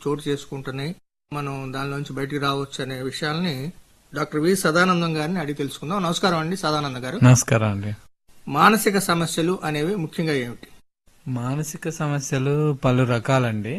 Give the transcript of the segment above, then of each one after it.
చోటు చేసుకుంటున్నాయి మనం దానిలోంచి బయటికి రావచ్చు అనే విషయాల్ని డాక్టర్ వి సదానందం గారిని అడిగి తెలుసుకుందాం నమస్కారం అండి సదానంద గారు నమస్కారం అండి మానసిక సమస్యలు అనేవి ముఖ్యంగా ఏమిటి మానసిక సమస్యలు పలు రకాలండి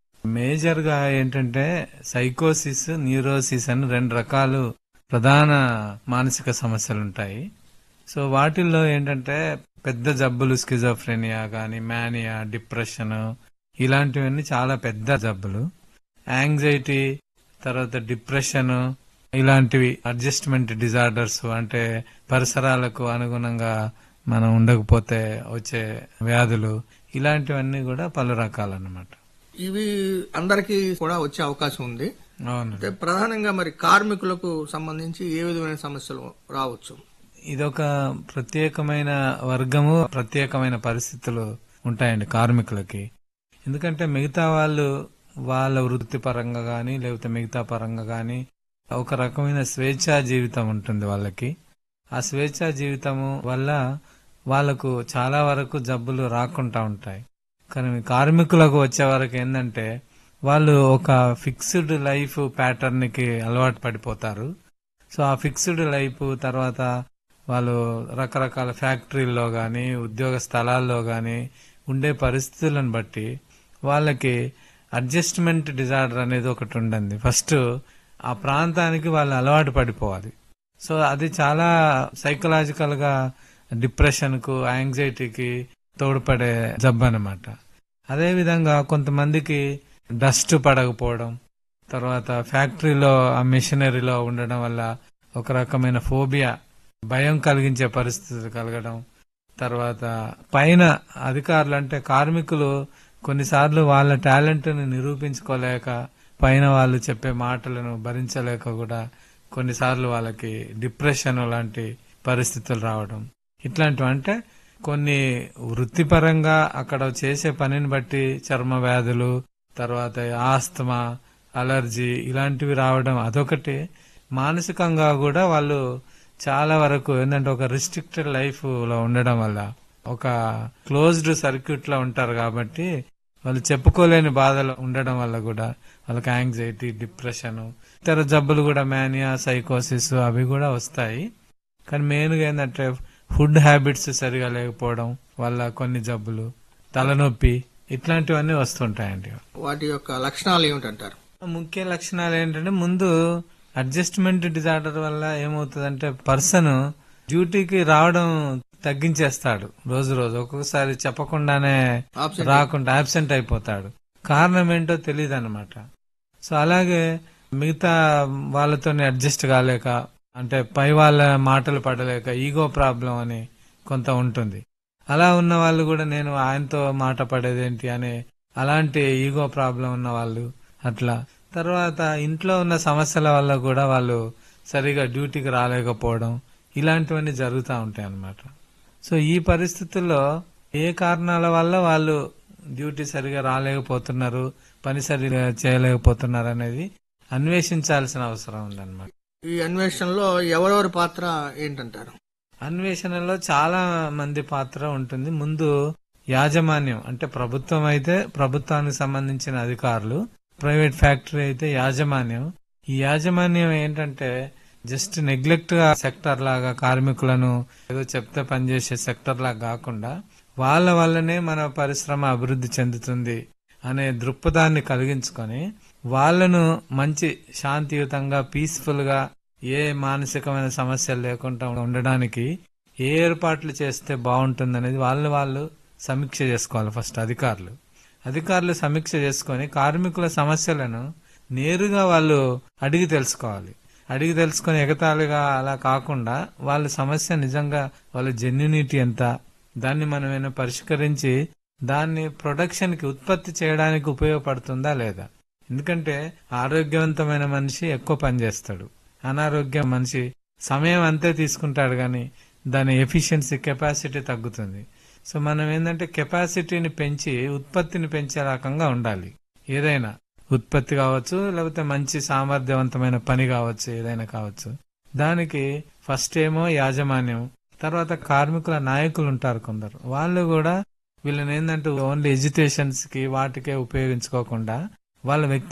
మేజర్ గా ఏంటంటే సైకోసిస్ న్యూరోసిస్ అని రెండు రకాలు ప్రధాన మానసిక సమస్యలు ఉంటాయి సో వాటిల్లో ఏంటంటే పెద్ద జబ్బులు స్కిజోఫ్రెనియా కానీ మేనియా డిప్రెషన్ ఇలాంటివన్నీ చాలా పెద్ద జబ్బులు యాంగ్జైటీ తర్వాత డిప్రెషన్ ఇలాంటివి అడ్జస్ట్మెంట్ డిజార్డర్స్ అంటే పరిసరాలకు అనుగుణంగా మనం ఉండకపోతే వచ్చే వ్యాధులు ఇలాంటివన్నీ కూడా పలు రకాలన్నమాట ఇవి అందరికీ కూడా వచ్చే అవకాశం ఉంది అవును అయితే ప్రధానంగా మరి కార్మికులకు సంబంధించి ఏ విధమైన సమస్యలు రావచ్చు ఇదొక ప్రత్యేకమైన వర్గము ప్రత్యేకమైన పరిస్థితులు ఉంటాయండి కార్మికులకి ఎందుకంటే మిగతా వాళ్ళు వాళ్ళ వృత్తిపరంగా కానీ లేకపోతే మిగతా పరంగా కానీ ఒక రకమైన స్వేచ్ఛా జీవితం ఉంటుంది వాళ్ళకి ఆ స్వేచ్ఛా జీవితము వల్ల వాళ్ళకు చాలా వరకు జబ్బులు రాకుండా ఉంటాయి కానీ కార్మికులకు వచ్చే వరకు ఏంటంటే వాళ్ళు ఒక ఫిక్స్డ్ లైఫ్ ప్యాటర్న్ కి అలవాటు పడిపోతారు సో ఆ ఫిక్స్డ్ లైఫ్ తర్వాత వాళ్ళు రకరకాల ఫ్యాక్టరీల్లో కానీ ఉద్యోగ స్థలాల్లో కానీ ఉండే పరిస్థితులను బట్టి వాళ్ళకి అడ్జస్ట్మెంట్ డిజార్డర్ అనేది ఒకటి ఉండండి ఫస్ట్ ఆ ప్రాంతానికి వాళ్ళు అలవాటు పడిపోవాలి సో అది చాలా సైకలాజికల్ గా డిప్రెషన్ కు యాంగ్జైటీకి తోడ్పడే జబ్బు అనమాట అదే విధంగా కొంతమందికి డస్ట్ పడకపోవడం తర్వాత ఫ్యాక్టరీలో ఆ మిషనరీలో ఉండడం వల్ల ఒక రకమైన ఫోబియా భయం కలిగించే పరిస్థితులు కలగడం తర్వాత పైన అధికారులు అంటే కార్మికులు కొన్నిసార్లు వాళ్ళ టాలెంట్ ని నిరూపించుకోలేక పైన వాళ్ళు చెప్పే మాటలను భరించలేక కూడా కొన్నిసార్లు వాళ్ళకి డిప్రెషన్ లాంటి పరిస్థితులు రావడం ఇట్లాంటివి అంటే కొన్ని వృత్తిపరంగా అక్కడ చేసే పనిని బట్టి చర్మ వ్యాధులు తర్వాత ఆస్తమా అలర్జీ ఇలాంటివి రావడం అదొకటి మానసికంగా కూడా వాళ్ళు చాలా వరకు ఏంటంటే ఒక రిస్ట్రిక్టెడ్ లైఫ్ లో ఉండడం వల్ల ఒక క్లోజ్డ్ సర్క్యూట్ లో ఉంటారు కాబట్టి వాళ్ళు చెప్పుకోలేని బాధలు ఉండడం వల్ల కూడా వాళ్ళకి యాంగ్జైటీ డిప్రెషన్ ఇతర జబ్బులు కూడా మేనియా సైకోసిస్ అవి కూడా వస్తాయి కానీ మెయిన్గా ఏంటంటే ఫుడ్ హ్యాబిట్స్ సరిగా లేకపోవడం వల్ల కొన్ని జబ్బులు తలనొప్పి ఇట్లాంటివన్నీ వస్తుంటాయండి వాటి యొక్క లక్షణాలు ఏమిటంటారు ముఖ్య లక్షణాలు ఏంటంటే ముందు అడ్జస్ట్మెంట్ డిజార్డర్ వల్ల ఏమవుతుందంటే పర్సన్ డ్యూటీకి రావడం తగ్గించేస్తాడు రోజు రోజు ఒక్కొక్కసారి చెప్పకుండానే Absent. రాకుండా అబ్సెంట్ అయిపోతాడు కారణం ఏంటో తెలియదు అనమాట సో అలాగే మిగతా వాళ్ళతోని అడ్జస్ట్ కాలేక అంటే పై వాళ్ళ మాటలు పడలేక ఈగో ప్రాబ్లం అని కొంత ఉంటుంది అలా ఉన్న వాళ్ళు కూడా నేను ఆయనతో మాట పడేదేంటి అనే అలాంటి ఈగో ప్రాబ్లం ఉన్న వాళ్ళు అట్లా తర్వాత ఇంట్లో ఉన్న సమస్యల వల్ల కూడా వాళ్ళు సరిగా డ్యూటీకి రాలేకపోవడం ఇలాంటివన్నీ జరుగుతూ ఉంటాయి అన్నమాట సో ఈ పరిస్థితుల్లో ఏ కారణాల వల్ల వాళ్ళు డ్యూటీ సరిగా రాలేకపోతున్నారు పని సరిగా చేయలేకపోతున్నారు అనేది అన్వేషించాల్సిన అవసరం ఉందన్నమాట ఈ అన్వేషణలో ఎవరెవరి పాత్ర ఏంటంటారు అన్వేషణలో చాలా మంది పాత్ర ఉంటుంది ముందు యాజమాన్యం అంటే ప్రభుత్వం అయితే ప్రభుత్వానికి సంబంధించిన అధికారులు ప్రైవేట్ ఫ్యాక్టరీ అయితే యాజమాన్యం ఈ యాజమాన్యం ఏంటంటే జస్ట్ నెగ్లెక్ట్ గా సెక్టర్ లాగా కార్మికులను ఏదో చెప్తే పనిచేసే సెక్టర్ లాగా కాకుండా వాళ్ళ వల్లనే మన పరిశ్రమ అభివృద్ధి చెందుతుంది అనే దృక్పథాన్ని కలిగించుకొని వాళ్ళను మంచి శాంతియుతంగా పీస్ఫుల్ గా ఏ మానసికమైన సమస్యలు లేకుండా ఉండడానికి ఏ ఏర్పాట్లు చేస్తే బాగుంటుంది అనేది వాళ్ళు వాళ్ళు సమీక్ష చేసుకోవాలి ఫస్ట్ అధికారులు అధికారులు సమీక్ష చేసుకొని కార్మికుల సమస్యలను నేరుగా వాళ్ళు అడిగి తెలుసుకోవాలి అడిగి తెలుసుకొని ఎగతాళిగా అలా కాకుండా వాళ్ళ సమస్య నిజంగా వాళ్ళ జెన్యునిటీ ఎంత దాన్ని మనమైనా పరిష్కరించి దాన్ని ప్రొడక్షన్ కి ఉత్పత్తి చేయడానికి ఉపయోగపడుతుందా లేదా ఎందుకంటే ఆరోగ్యవంతమైన మనిషి ఎక్కువ పని చేస్తాడు అనారోగ్య మనిషి సమయం అంతే తీసుకుంటాడు కానీ దాని ఎఫిషియన్సీ కెపాసిటీ తగ్గుతుంది సో మనం ఏంటంటే కెపాసిటీని పెంచి ఉత్పత్తిని పెంచే రకంగా ఉండాలి ఏదైనా ఉత్పత్తి కావచ్చు లేకపోతే మంచి సామర్థ్యవంతమైన పని కావచ్చు ఏదైనా కావచ్చు దానికి ఫస్ట్ ఏమో యాజమాన్యం తర్వాత కార్మికుల నాయకులు ఉంటారు కొందరు వాళ్ళు కూడా వీళ్ళని ఏంటంటే ఓన్లీ ఎడ్యుకేషన్స్ కి వాటికే ఉపయోగించుకోకుండా వాళ్ళ వ్యక్తి